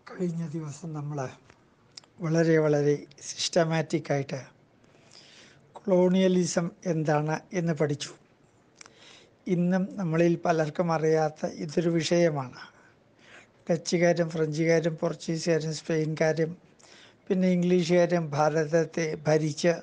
കഴിഞ്ഞ ദിവസം നമ്മൾ വളരെ വളരെ സിസ്റ്റമാറ്റിക്കായിട്ട് കൊളോണിയലിസം എന്താണ് എന്ന് പഠിച്ചു ഇന്നും നമ്മളിൽ പലർക്കും അറിയാത്ത ഇതൊരു വിഷയമാണ് ഡച്ചുകാരും ഫ്രഞ്ചുകാരും പോർച്ചുഗീസുകാരും സ്പെയിൻകാരും പിന്നെ ഇംഗ്ലീഷുകാരും ഭാരതത്തെ ഭരിച്ച്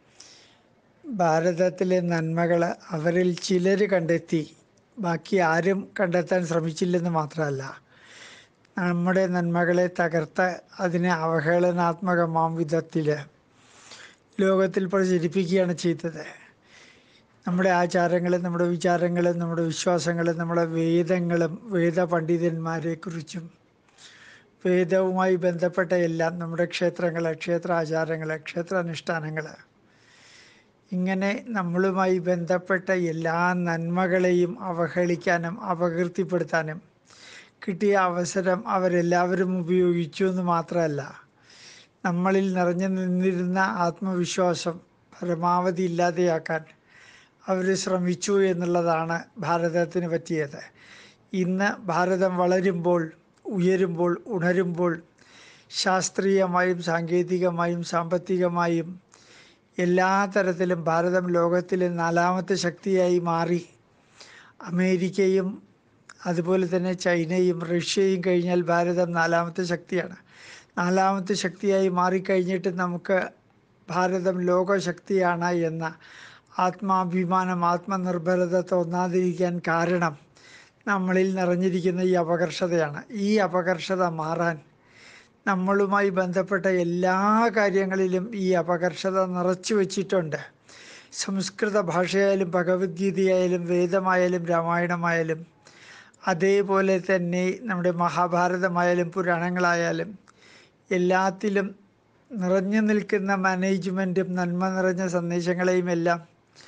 ഭാരതത്തിലെ നന്മകൾ അവരിൽ ചിലർ കണ്ടെത്തി ബാക്കി ആരും കണ്ടെത്താൻ ശ്രമിച്ചില്ലെന്ന് മാത്രമല്ല നമ്മുടെ നന്മകളെ തകർത്ത് അതിനെ അവഹേളനാത്മകമാം വിധത്തിൽ ലോകത്തിൽ പ്രചരിപ്പിക്കുകയാണ് ചെയ്തത് നമ്മുടെ ആചാരങ്ങളും നമ്മുടെ വിചാരങ്ങളും നമ്മുടെ വിശ്വാസങ്ങളും നമ്മുടെ വേദങ്ങളും വേദ പണ്ഡിതന്മാരെക്കുറിച്ചും വേദവുമായി ബന്ധപ്പെട്ട എല്ലാം നമ്മുടെ ക്ഷേത്രങ്ങൾ ക്ഷേത്രാചാരങ്ങൾ ക്ഷേത്രാനുഷ്ഠാനങ്ങൾ ഇങ്ങനെ നമ്മളുമായി ബന്ധപ്പെട്ട എല്ലാ നന്മകളെയും അവഹേളിക്കാനും അപകീർത്തിപ്പെടുത്താനും കിട്ടിയ അവസരം അവരെല്ലാവരും ഉപയോഗിച്ചു എന്ന് മാത്രമല്ല നമ്മളിൽ നിറഞ്ഞു നിന്നിരുന്ന ആത്മവിശ്വാസം പരമാവധി ഇല്ലാതെയാക്കാൻ അവർ ശ്രമിച്ചു എന്നുള്ളതാണ് ഭാരതത്തിന് പറ്റിയത് ഇന്ന് ഭാരതം വളരുമ്പോൾ ഉയരുമ്പോൾ ഉണരുമ്പോൾ ശാസ്ത്രീയമായും സാങ്കേതികമായും സാമ്പത്തികമായും എല്ലാ തരത്തിലും ഭാരതം ലോകത്തിലെ നാലാമത്തെ ശക്തിയായി മാറി അമേരിക്കയും അതുപോലെ തന്നെ ചൈനയും റഷ്യയും കഴിഞ്ഞാൽ ഭാരതം നാലാമത്തെ ശക്തിയാണ് നാലാമത്തെ ശക്തിയായി മാറിക്കഴിഞ്ഞിട്ട് നമുക്ക് ഭാരതം ലോകശക്തിയാണ് എന്ന ആത്മാഭിമാനം ആത്മനിർഭരത തോന്നാതിരിക്കാൻ കാരണം നമ്മളിൽ നിറഞ്ഞിരിക്കുന്ന ഈ അപകർഷതയാണ് ഈ അപകർഷത മാറാൻ നമ്മളുമായി ബന്ധപ്പെട്ട എല്ലാ കാര്യങ്ങളിലും ഈ അപകർഷത നിറച്ചു വച്ചിട്ടുണ്ട് സംസ്കൃത ഭാഷയായാലും ഭഗവത്ഗീതയായാലും വേദമായാലും രാമായണമായാലും അതേപോലെ തന്നെ നമ്മുടെ മഹാഭാരതമായാലും പുരാണങ്ങളായാലും എല്ലാത്തിലും നിറഞ്ഞു നിൽക്കുന്ന മാനേജ്മെൻറ്റും നന്മ നിറഞ്ഞ സന്ദേശങ്ങളെയും എല്ലാം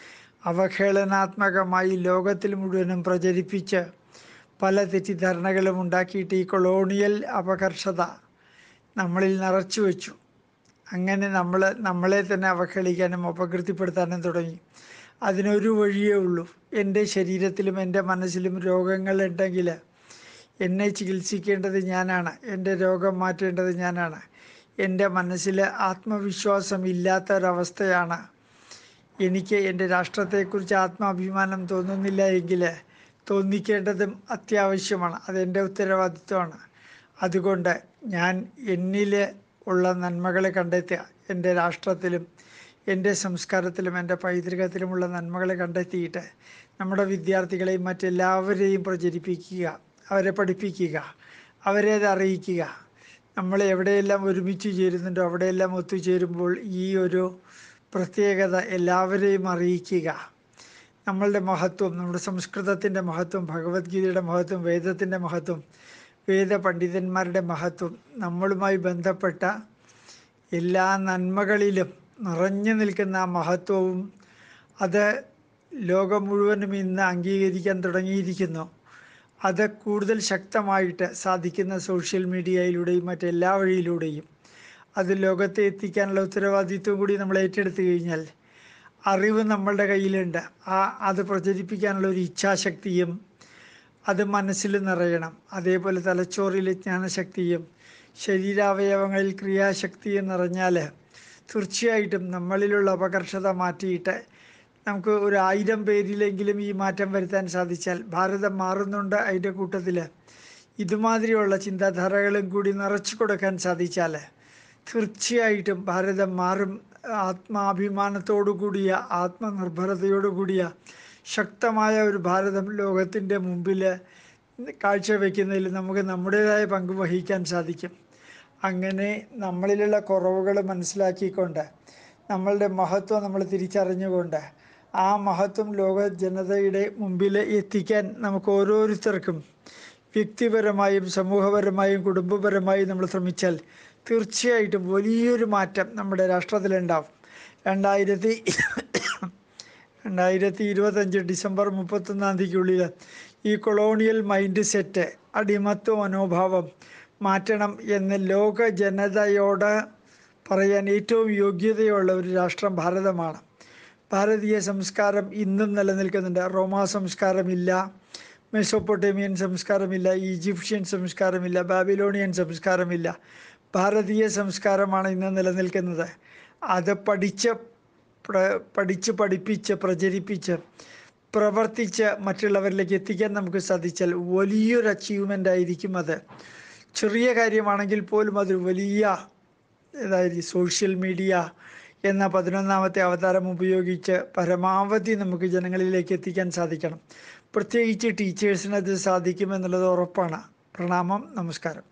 അവഹേളനാത്മകമായി ലോകത്തിൽ മുഴുവനും പ്രചരിപ്പിച്ച് പല തെറ്റിദ്ധാരണകളും ഉണ്ടാക്കിയിട്ട് ഈ കൊളോണിയൽ അപകർഷത നമ്മളിൽ നിറച്ചു വെച്ചു അങ്ങനെ നമ്മൾ നമ്മളെ തന്നെ അവഹേളിക്കാനും അപകീർത്തിപ്പെടുത്താനും തുടങ്ങി അതിനൊരു വഴിയേ ഉള്ളൂ എൻ്റെ ശരീരത്തിലും എൻ്റെ മനസ്സിലും രോഗങ്ങളുണ്ടെങ്കിൽ എന്നെ ചികിത്സിക്കേണ്ടത് ഞാനാണ് എൻ്റെ രോഗം മാറ്റേണ്ടത് ഞാനാണ് എൻ്റെ മനസ്സിൽ ആത്മവിശ്വാസം ഇല്ലാത്ത ഒരവസ്ഥയാണ് എനിക്ക് എൻ്റെ രാഷ്ട്രത്തെക്കുറിച്ച് ആത്മാഭിമാനം തോന്നുന്നില്ല എങ്കിൽ തോന്നിക്കേണ്ടതും അത്യാവശ്യമാണ് അതെൻ്റെ ഉത്തരവാദിത്വമാണ് അതുകൊണ്ട് ഞാൻ എന്നിൽ ഉള്ള നന്മകളെ കണ്ടെത്തുക എൻ്റെ രാഷ്ട്രത്തിലും എൻ്റെ സംസ്കാരത്തിലും എൻ്റെ പൈതൃകത്തിലുമുള്ള നന്മകളെ കണ്ടെത്തിയിട്ട് നമ്മുടെ വിദ്യാർത്ഥികളെയും മറ്റെല്ലാവരെയും പ്രചരിപ്പിക്കുക അവരെ പഠിപ്പിക്കുക അവരെ അത് അറിയിക്കുക നമ്മൾ എവിടെയെല്ലാം ഒരുമിച്ച് ചേരുന്നുണ്ടോ അവിടെയെല്ലാം ഒത്തുചേരുമ്പോൾ ഈ ഒരു പ്രത്യേകത എല്ലാവരെയും അറിയിക്കുക നമ്മളുടെ മഹത്വം നമ്മുടെ സംസ്കൃതത്തിൻ്റെ മഹത്വം ഭഗവത്ഗീതയുടെ മഹത്വം വേദത്തിൻ്റെ മഹത്വം വേദ പണ്ഡിതന്മാരുടെ മഹത്വം നമ്മളുമായി ബന്ധപ്പെട്ട എല്ലാ നന്മകളിലും നിറഞ്ഞു നിൽക്കുന്ന ആ മഹത്വവും അത് ലോകം മുഴുവനും ഇന്ന് അംഗീകരിക്കാൻ തുടങ്ങിയിരിക്കുന്നു അത് കൂടുതൽ ശക്തമായിട്ട് സാധിക്കുന്ന സോഷ്യൽ മീഡിയയിലൂടെയും മറ്റെല്ലാ വഴിയിലൂടെയും അത് ലോകത്തെ എത്തിക്കാനുള്ള ഉത്തരവാദിത്വം കൂടി നമ്മൾ ഏറ്റെടുത്തു കഴിഞ്ഞാൽ അറിവ് നമ്മളുടെ കയ്യിലുണ്ട് ആ അത് പ്രചരിപ്പിക്കാനുള്ള ഒരു ഇച്ഛാശക്തിയും അത് മനസ്സിൽ നിറയണം അതേപോലെ തലച്ചോറിലെ ജ്ഞാനശക്തിയും ശരീരാവയവങ്ങളിൽ ക്രിയാശക്തിയും നിറഞ്ഞാൽ തീർച്ചയായിട്ടും നമ്മളിലുള്ള അപകർഷത മാറ്റിയിട്ട് നമുക്ക് ഒരു ആയിരം പേരിലെങ്കിലും ഈ മാറ്റം വരുത്താൻ സാധിച്ചാൽ ഭാരതം മാറുന്നുണ്ട് അതിൻ്റെ കൂട്ടത്തിൽ ഇതുമാതിരിയുള്ള ചിന്താധാരകളും കൂടി നിറച്ചു കൊടുക്കാൻ സാധിച്ചാൽ തീർച്ചയായിട്ടും ഭാരതം മാറും ആത്മാഭിമാനത്തോടു കൂടിയ ആത്മനിർഭരതയോടു കൂടിയ ശക്തമായ ഒരു ഭാരതം ലോകത്തിൻ്റെ മുമ്പിൽ കാഴ്ചവെക്കുന്നതിൽ നമുക്ക് നമ്മുടേതായ പങ്ക് വഹിക്കാൻ സാധിക്കും അങ്ങനെ നമ്മളിലുള്ള കുറവുകൾ മനസ്സിലാക്കിക്കൊണ്ട് നമ്മളുടെ മഹത്വം നമ്മൾ തിരിച്ചറിഞ്ഞുകൊണ്ട് ആ മഹത്വം ലോക ജനതയുടെ മുമ്പിൽ എത്തിക്കാൻ നമുക്ക് ഓരോരുത്തർക്കും വ്യക്തിപരമായും സമൂഹപരമായും കുടുംബപരമായും നമ്മൾ ശ്രമിച്ചാൽ തീർച്ചയായിട്ടും വലിയൊരു മാറ്റം നമ്മുടെ രാഷ്ട്രത്തിലുണ്ടാവും രണ്ടായിരത്തി രണ്ടായിരത്തി ഇരുപത്തഞ്ച് ഡിസംബർ മുപ്പത്തൊന്നാം തീയതിക്കുള്ളിൽ ഈ കൊളോണിയൽ മൈൻഡ് സെറ്റ് അടിമത്വ മനോഭാവം മാറ്റണം എന്ന് ലോക ജനതയോട് പറയാൻ ഏറ്റവും യോഗ്യതയുള്ള ഒരു രാഷ്ട്രം ഭാരതമാണ് ഭാരതീയ സംസ്കാരം ഇന്നും നിലനിൽക്കുന്നുണ്ട് റോമാ സംസ്കാരമില്ല മെസോപ്പൊട്ടേമിയൻ സംസ്കാരമില്ല ഈജിപ്ഷ്യൻ സംസ്കാരമില്ല ബാബിലോണിയൻ സംസ്കാരമില്ല ഭാരതീയ സംസ്കാരമാണ് ഇന്ന് നിലനിൽക്കുന്നത് അത് പഠിച്ച് പ്ര- പഠിച്ച് പഠിപ്പിച്ച് പ്രചരിപ്പിച്ച് പ്രവർത്തിച്ച് മറ്റുള്ളവരിലേക്ക് എത്തിക്കാൻ നമുക്ക് സാധിച്ചാൽ വലിയൊരു അച്ചീവ്മെൻ്റ് ആയിരിക്കും അത് ചെറിയ കാര്യമാണെങ്കിൽ പോലും അത് വലിയ അതായത് സോഷ്യൽ മീഡിയ എന്ന പതിനൊന്നാമത്തെ അവതാരം ഉപയോഗിച്ച് പരമാവധി നമുക്ക് ജനങ്ങളിലേക്ക് എത്തിക്കാൻ സാധിക്കണം പ്രത്യേകിച്ച് ടീച്ചേഴ്സിന് അത് സാധിക്കുമെന്നുള്ളത് ഉറപ്പാണ് പ്രണാമം നമസ്കാരം